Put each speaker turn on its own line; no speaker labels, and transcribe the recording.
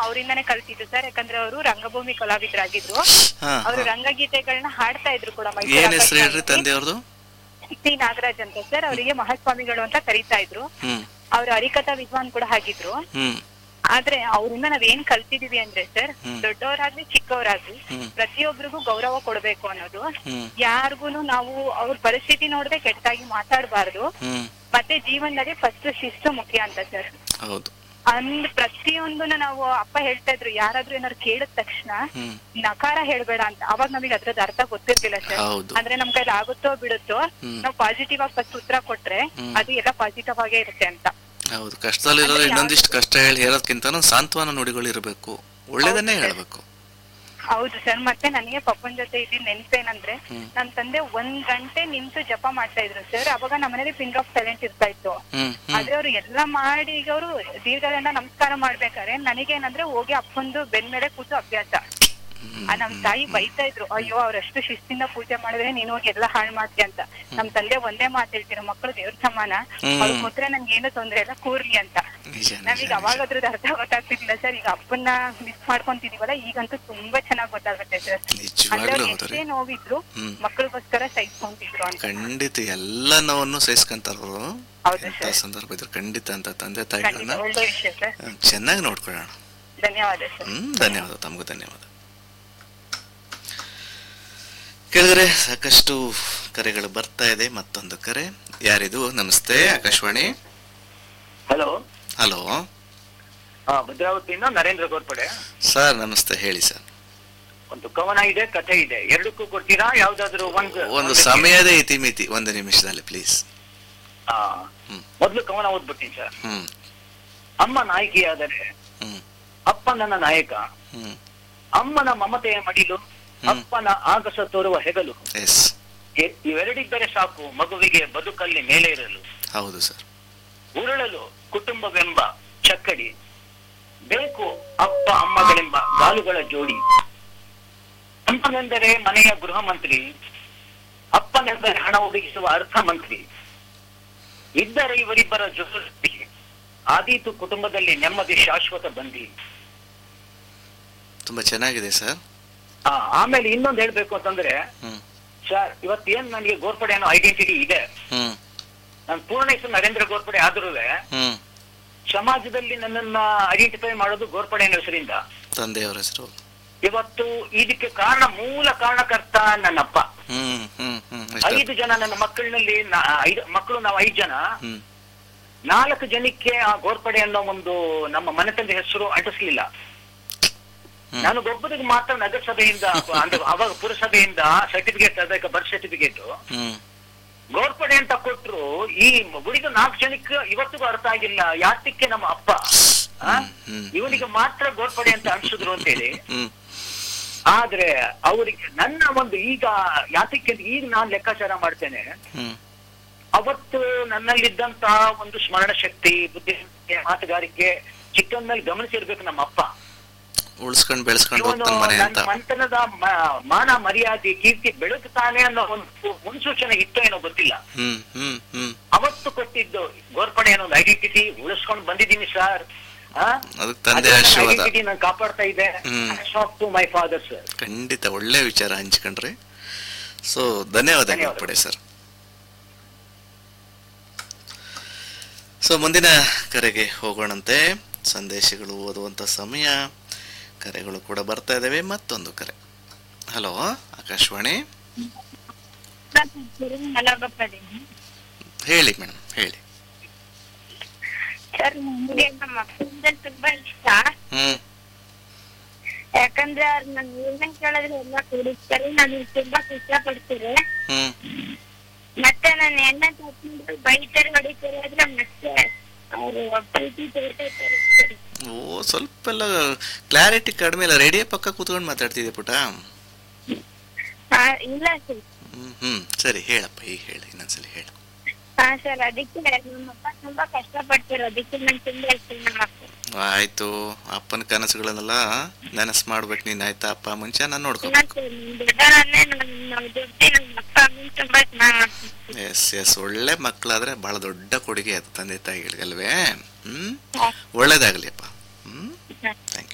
ಅವರಿಂದಾನೇ ಕಲ್ತಿದ್ದು ಸರ್ ಯಾಕಂದ್ರೆ ಅವರು ರಂಗಭೂಮಿ ಕಲಾವಿದರಾಗಿದ್ರು
ಹಾ
ಅವರು
ಹಾ.
ರಂಗಗೀತೆಗಳನ್ನ ಹಾಡ್ತಾ ಇದ್ರು ಕೂಡ ಮೈಸೂರು
ಏನ್ ಹೆಸರು ಹೇಳ್ರಿ
ಆಕಾಶವಾಣಿಯಲ್ಲಿ.
ತಂದೆಯವ್ರದ್ದು
ಸಿ ನಾಗರಾಜ್ ಅಂತ ಸರ್ ಅವರಿಗೆ ಮಹಾಸ್ವಾಮಿಗಳು ಅಂತ ಕರೀತಾ ಇದ್ರು
ಹ್ಮ್
ಅವ್ರು ಹರಿಕಥಾ ವಿದ್ವಾನ್ ಕೂಡ ಆಗಿದ್ರು
ಹ್ಮ್
ಆದ್ರೆ ಅವರಿಂದ ನಾವ್ ಏನ್ ಕಲ್ತಿದೀವಿ ಅಂದ್ರೆ ಸರ್
ಹ್ಮ್.
ದೊಡ್ಡವರಾಗ್ಲಿ ಚಿಕ್ಕವರಾಗ್ಲಿ
ಹ್ಮ್.
ಪ್ರತಿಯೊಬ್ಬರಿಗೂ ಗೌರವ ಕೊಡ್ಬೇಕು ಅನ್ನೋದು
ಹ್ಮ್
ಯಾರಿಗೂನು ನಾವು ಅವ್ರ ಪರಿಸ್ಥಿತಿ ನೋಡದೆ ಕೆಟ್ಟದಾಗಿ ಮಾತಾಡಬಾರ್ದು
ಹ್ಮ್
ಮತ್ತೆ ಜೀವನದಲ್ಲಿ ಫಸ್ಟ್ ಶಿಸ್ತು ಮುಖ್ಯ ಅಂತ ಸರ್
ಹೌದು
ಅಂದ್ ಪ್ರತಿಯೊಂದನ್ನ ನಾವು ಅಪ್ಪ ಹೇಳ್ತಾ ಇದ್ರು ಯಾರಾದ್ರೂ ಏನಾದ್ರು ಕೇಳಿದ ತಕ್ಷಣ
ಹ್ಮ್
ನಕಾರ ಹೇಳ್ಬೇಡ ಅಂತ ಅವಾಗ ನಮಗೆ ಅದ್ರದ್ದು ಅರ್ಥ ಗೊತ್ತಿರ್ಲಿಲ್ಲ ಸರ್
ಹೌದು
ಅಂದ್ರೆ ನಮ್ ಕೈಲಿ ಆಗುತ್ತೋ ಬಿಡುತ್ತೋ
ಹ್ಮ್.
ನಾವು ಪಾಸಿಟಿವ್ ಆಗಿ ಫಸ್ಟ್ ಉತ್ತರ ಕೊಟ್ರೆ
ಹ್ಮ್.
ಅದು ಎಲ್ಲ ಪಾಸಿಟಿವ್ ಆಗೇ ಇರುತ್ತೆ ಅಂತ
ಹೌದು ಕಷ್ಟದಲ್ಲಿರೋರು
ಅಂದ್ರೆ
ಇನ್ನೊಂದಿಷ್ಟು ಕಷ್ಟ ಹೇಳಿ ಹೇಳೋದ್ಕಿಂತ ಸಾಂತ್ವನ ನುಡಿಗಳು ಇರಬೇಕು ಒಳ್ಳೇದನ್ನೇ
ಹೌದು ಸರ್.
ಹೇಳ್ಬೇಕು
ಹೌದು ಸರ್ ಮತ್ತೆ ನನಗೆ ಪಪ್ಪನ್ ಜೊತೆ ಇದ್ದಿದ್ ನೆನ್ಪೇನಂದ್ರೆ
ಹ್ಮ್.
ನನ್ ತಂದೆ ಒಂದ್ ಗಂಟೆ ನಿಂತು ಜಪ ಮಾಡ್ತಾ ಇದ್ರು ಸರ್ ಅವಾಗ ನಮ್ಮ ಮನೇಲಿ ಪಿನ್ ಆಫ್ ಸೈಲೆಂಟ್ ಇರ್ತಾ ಇತ್ತು
ಹ್ಮ್ ಹ್ಮ್
ಆದ್ರೆ ಅವ್ರು ಎಲ್ಲ ಮಾಡಿ ಈಗ ಅವರು ದೀರ್ಘದಂಡ ನಮಸ್ಕಾರ ಮಾಡ್ಬೇಕಾದ್ರೆ ನನಗೇನಂದ್ರೆ ಹೋಗಿ ಅಪ್ಪಂದು ಬೆನ್ ಮೇಲೆ ಕೂತು ಅಭ್ಯಾಸ ಆ ನಮ್ ತಾಯಿ ಬೈತಾ ಇದ್ರು ಅಯ್ಯೋ ಅವ್ರಷ್ಟು ಶಿಸ್ತಿಂದ ಪೂಜೆ ಮಾಡಿದ್ರೆ ನೀನ್ ಹೋಗಿ ಎಲ್ಲ ಹಾಳ್ ಮಾಡ್ತೀಯ ಅಂತ ನಮ್ ತಂದೆ ಒಂದೇ ಮಾತು ಹೇಳ್ತೀರ ಮಕ್ಕಳು ದೇವ್ರ ಸಮಾನ
ಹ್ಮ್.
ಅವ್ರ ಕೂತ್ರೆ ನನ್ಗೆ ಏನು ತೊಂದ್ರೆ ಇಲ್ಲ ಕೂರ್ಲಿ ಅಂತ
ನಿಜ ನಿಜ
ನಾವೀಗ ಅವಾಗ ಅದ್ರದ್ದು ಅರ್ಥ ಗೊತ್ತಾಗ್ತಿದ್ದಿಲ್ಲ ಸರ್ ಈಗ ಅಪ್ಪನ್ನ ಮಿಸ್ ಮಾಡ್ಕೊಂತಿದೀವಲ್ಲ ಈಗಂತೂ ತುಂಬಾ ಚೆನ್ನಾಗ್ ಗೊತ್ತಾಗುತ್ತೆ ಸರ್ ಅಂದ್ರೆ
ನಿಜವಾಗ್ಲೂ
ಅವ್ರು
ಹೌದು
ಎಷ್ಟೇ ನೋವಿದ್ರು
ಹ್ಮ್.
ಮಕ್ಕಳಿಗೋಸ್ಕರ ಸಹಿಸ್ಕೊಂತಿದ್ರು ಅಂತ
ಖಂಡಿತ ಎಲ್ಲ ನೋವನ್ನು ಸಹಿಸ್ಕೊಂತಾರವರು
ಹೌದು
ಎಂತ
ಸರ್
ಸಂದರ್ಭ ಇದ್ರು ಖಂಡಿತ ಅಂತ ತಂದೆ
ಖಂಡಿತ
ತಾಯಿಗಳನ್ನ
ಒಳ್ಳೆ ವಿಷಯ ಸರ್
ಚೆನ್ನಾಗಿ ನೋಡ್ಕೊಳ್ಳೋಣ
ಧನ್ಯವಾದ ಸರ್
ಹ್ಮ್ ಧನ್ಯವಾದ ತಮಗೂ ಧನ್ಯವಾದ ಕೇಳಿದ್ರೆ ಸಾಕಷ್ಟು ಕರೆಗಳು ಬರ್ತಾ ಇದೆ ಮತ್ತೊಂದು ಕರೆ ಯಾರಿದು ನಮಸ್ತೆ ಆಕಾಶವಾಣಿ
ಹಲೋ
ಹಲೋ
ಹಾ ಭದ್ರಾವತಿಯಿಂದ ನರೇಂದ್ರ ಗೋರ್ಪಡೆ
ಸರ್ ನಮಸ್ತೆ ಹೇಳಿ ಸರ್
ಒಂದು ಕವನ ಇದೆ ಕಥೆ ಇದೆ ಎರಡಕ್ಕೂ ಕೊಡ್ತೀರಾ ಯಾವ್ದಾದ್ರು ಒಂದು
ಒಂದು ಸಮಯದ ಇತಿಮಿತಿ ಒಂದು ನಿಮಿಷದಲ್ಲಿ ಪ್ಲೀಸ್
ಹಾ
ಹ್ಮ್.
ಮೊದ್ಲು ಕವನ ಓದ್ಬಿಡ್ತೀನಿ ಸರ್
ಹ್ಮ್
ಅಮ್ಮ ನಾಯಕಿಯಾದರೆ
ಹ್ಮ್
ಅಪ್ಪ ನನ್ನ ನಾಯಕ
ಹ್ಮ್
ಅಮ್ಮನ ಮಮತೆಯ ಮಡಿಲು
ಹ್ಮ್.
ಅಪ್ಪನ ಆಗಸ ತೋರುವ ಹೆಗಲು
ಎಸ್
ಇ- ಇವೆರಡಿದ್ದರೆ ಸಾಕು ಮಗುವಿಗೆ ಬದುಕಲ್ಲಿ ಮೇಲೆ ಇರಲು
ಹೌದು ಸರ್
ಉರುಳಲು ಕುಟುಂಬವೆಂಬ ಚಕ್ಕಡಿ ಬೇಕು ಅಪ್ಪ ಅಮ್ಮಗಳೆಂಬ ಗಾಲುಗಳ ಜೋಡಿ ಅಮ್ಮನೆಂದರೆ ಮನೆಯ ಗೃಹ ಮಂತ್ರಿ ಅಪ್ಪನೆಂದರೆ ಹಣ ಒದಗಿಸುವ ಅರ್ಥ ಮಂತ್ರಿ ಇದ್ದರೆ ಇವರಿಬ್ಬರ ಜೊತೆ ಆದೀತು ಕುಟುಂಬದಲ್ಲಿ ನೆಮ್ಮದಿ ಶಾಶ್ವತ ಬಂದಿ
ತುಂಬಾ ಚೆನ್ನಾಗಿದೆ ಸರ್
ಆ, ಆಮೇಲೆ ಇನ್ನೊಂದು ಹೇಳ್ಬೇಕು ಅಂತಂದ್ರೆ
ಹ್ಮ್
ಸರ್ ಇವತ್ತೇನ್ ನನಗೆ ಗೋರ್ಪಡೆ ಅನ್ನೋ ಐಡೆಂಟಿಟಿ ಇದೆ
ಹ್ಮ್
ನಾನು ಪೂರ್ಣ ಹೆಸರು ನರೇಂದ್ರ ಗೋರ್ಪಡೆ ಆದ್ರೂ
ಹ್ಮ್
ಸಮಾಜದಲ್ಲಿ ನನ್ನನ್ನ ಐಡೆಂಟಿಫೈ ಮಾಡೋದು ಗೋರ್ಪಡೆ ಅನ್ನೋ ಹೆಸರಿಂದ
ತಂದೆಯವರ ಹೆಸರು
ಇವತ್ತು ಇದಕ್ಕೆ ಕಾರಣ ಮೂಲ ಕಾರಣಕರ್ತ ನನ್ನಪ್ಪ
ಹ್ಮ್ ಹ್ಮ್ ಹ್ಮ್ ಎಷ್ಟ-
ಐದು ಜನ ನನ್ನ ಮಕ್ಕಳಿನಲ್ಲಿ ನಾ- ಐದು ಮಕ್ಕಳು ನಾವು ಐದು ಜನ
ಹ್ಮ್
ನಾಲ್ಕು ಜನಕ್ಕೆ ಆ ಗೋರ್ಪಡೆ ಅನ್ನೋ ಒಂದು ನಮ್ಮ ಮನೆತನದ ಹೆಸರು ಅಂಟಿಸ್ಲಿಲ್ಲ
ಹ್ಮ್.
ನಾನು ಒಬ್ಬರಿಗೆ ಮಾತ್ರ ನಗರಸಭೆಯಿಂದ ಅಂದ್ರೆ ಅವಾಗ ಪುರಸಭೆಯಿಂದ ಸರ್ಟಿಫಿಕೇಟ್ ಅದಕ್ಕೆ ಬರ್ತ್ ಸರ್ಟಿಫಿಕೇಟ್
ಹ್ಮ್
ಗೋರ್ಪಡೆ ಅಂತ ಕೊಟ್ರು ಈ ಉಳಿದ ನಾಲ್ಕು ಜನಕ್ಕೆ ಇವತ್ತಿಗೂ ಅರ್ಥ ಆಗಿಲ್ಲ ಯಾತಕ್ಕೆ ನಮ್ಮ ಅಪ್ಪ ಆ?
ಹ್ಮ್, ಹ್ಮ್.
ಇವನಿಗೆ ಮಾತ್ರ ಗೋರ್ಪಡೆ ಅಂತ ಅನ್ಸಿದ್ರು ಅಂತೇಳಿ
ಹ್ಮ್
ಆದ್ರೆ ಅವರಿಗೆ ನನ್ನ ಒಂದು ಈಗ ಯಾತಕ್ಕೆ ಅಂತ ಈಗ ನಾನ್ ಲೆಕ್ಕಾಚಾರ ಮಾಡ್ತೇನೆ
ಹ್ಮ್
ಅವತ್ತು ನನ್ನಲ್ಲಿದ್ದಂತ ಒಂದು ಸ್ಮರಣ ಶಕ್ತಿ ಬುದ್ಧಿಮತ್ತೆ ಮಾತುಗಾರಿಕೆ ಚಿಕ್ಕಂದಲ್ಲಿ ಗಮನಿಸಿರ್ಬೇಕು ನಮ್ಮ ಅಪ್ಪ
ಉಳಿಸ್ಕೊಂಡ್ ಬೆಳೆಸ್ಕೊಂಡು
ಇವನು
ಹೋಗ್ತಾನೆ ಮನೆ ಅಂತ
ನನ್ನ ಮಂತನದ ಮ- ಮಾನ ಮರ್ಯಾದೆ ಕೀರ್ತಿ ಬೆಳಗುತ್ತಾನೆ ಅನ್ನೋ ಒಂದು ಮುನ್ಸೂಚನೆ ಇತ್ತೋ ಏನೋ ಗೊತ್ತಿಲ್ಲ
ಹ್ಮ್ ಹ್ಮ್ ಹ್ಮ್
ಅವತ್ತು ಕೊಟ್ಟಿದ್ದು ಗೋರ್ಪಡೆ ಅನ್ನೋ ಒಂದು ಐಡೆಂಟಿಟಿ ಉಳಿಸ್ಕೊಂಡು ಬಂದಿದ್ದೀನಿ ಸರ್
ಅದಕ್ಕೆ ತಂದೆ ಆಶೀರ್ವಾದ
ಐಡೆಂಟಿಟಿ ನಾನು ಕಾಪಾಡ್ತಾ ಇದೆ
hmm.
To my father sir
ಖಂಡಿತ ಒಳ್ಳೆ ವಿಚಾರ ಹಂಚ್ಕೊಂಡ್ರಿ ಸೊ ಧನ್ಯವಾದಗಳು
ಧನ್ಯವಾದ.
ಪಡೆ ಸರ್ ಸೊ ಮುಂದಿನ ಕರೆಗೆ ಹೋಗೋಣಂತೆ ಸಂದೇಶಗಳು ಓದುವಂತ ಸಮಯ ಕರೆಗಳು ಕೂಡ ಬರ್ತಾ ಇದಾವೆ ಮತ್ತೊಂದು ಕರೆ ಹಲೋ ಆಕಾಶವಾಣಿ ಹೇಳಿ ಮೇಡಮ್ ಹೇಳಿ
ಸರ್ ನನಗೆ ನಮ್ಮ ಅಪ್ಪಂದ್ರೆ ತುಂಬಾ ಇಷ್ಟ
ಹ್ಮ್
ಯಾಕಂದ್ರೆ ಅವ್ರು ನನ್ ಏನೇ ಕೇಳಿದ್ರೆ ಎಲ್ಲ ಕೊಡಿಸ್ತಾರೆ ನನಗೆ ತುಂಬಾ ಇಷ್ಟ ಪಡ್ತಾರೆ
ಹ್ಮ್
ಮತ್ತೆ ನಾನು ಎಣ್ಣ ತಪ್ಪಿದ್ರೆ ಬೈತಾರೆ ಹೊಡಿತಾರೆ ಆದ್ರೆ ಮತ್ತೆ ಅವರು ಪ್ರೀತಿ ತೋರ್ತಾರೆ
ಓ ಸ್ವಲ್ಪ ಎಲ್ಲ ಕ್ಲಾರಿಟಿ ಕಡಿಮೆ ಇಲ್ಲ ರೇಡಿಯೋ ಪಕ್ಕ ಕೂತ್ಕೊಂಡು ಮಾತಾಡ್ತಿದ್ದೆ ಪುಟ
ಇಲ್ಲ ಸರ್
ಹ್ಮ್ ಹ್ಮ್ ಸರಿ ಹೇಳಪ್ಪ ಈಗ ಹೇಳಿ ಇನ್ನೊಂದ್ಸಲಿ ಹೇಳು
ಹಾ ಸರ್ ಅದಕ್ಕೆ ನಮ್ಮಪ್ಪ ತುಂಬಾ ಕಷ್ಟ ಪಡ್ತಾರೆ ಅದಕ್ಕೆ ನಂಗೆ ತುಂಬಾ ಇಷ್ಟ ನಮ್ಮ ಅಪ್ಪ
ಆಯ್ತು ಅಪ್ಪನ ಕನಸುಗಳನ್ನೆಲ್ಲ ನೆನಸು ಮಾಡ್ಬೇಕು ನೀನ್ ಆಯ್ತಾ ಅಪ್ಪ ಮುಂಚೆ ನಾನು
ಇಲ್ಲ
ನೋಡ್ಕೋಬೇಕು
ಸರ್ ನಮ್ ದೊಡ್ಡವರನ್ನೇ ನಮ್ಮ ದುಡ್ಡಿ ನಮ್ಮ ಅಪ್ಪ ಅಮ್ಮನ್ ತುಂಬಾ ಚೆನ್ನಾಗ್ ಮಾಡ್ತಾರೆ
ಎಸ್ ಎಸ್ ಒಳ್ಳೆ ಮಕ್ಕಳಾದ್ರೆ ಬಹಳ ದೊಡ್ಡ ಕೊಡುಗೆ ಅದು ತಂದೆ ತಾಯಿಗಳಿಗೆ ಅಲ್ವೇ ಹ್ಮ್
ಹಾ.
ಒಳ್ಳೇದಾಗ್ಲಿ ಅಪ್ಪ ಹ್ಮ್
ಹಾ.
Thank you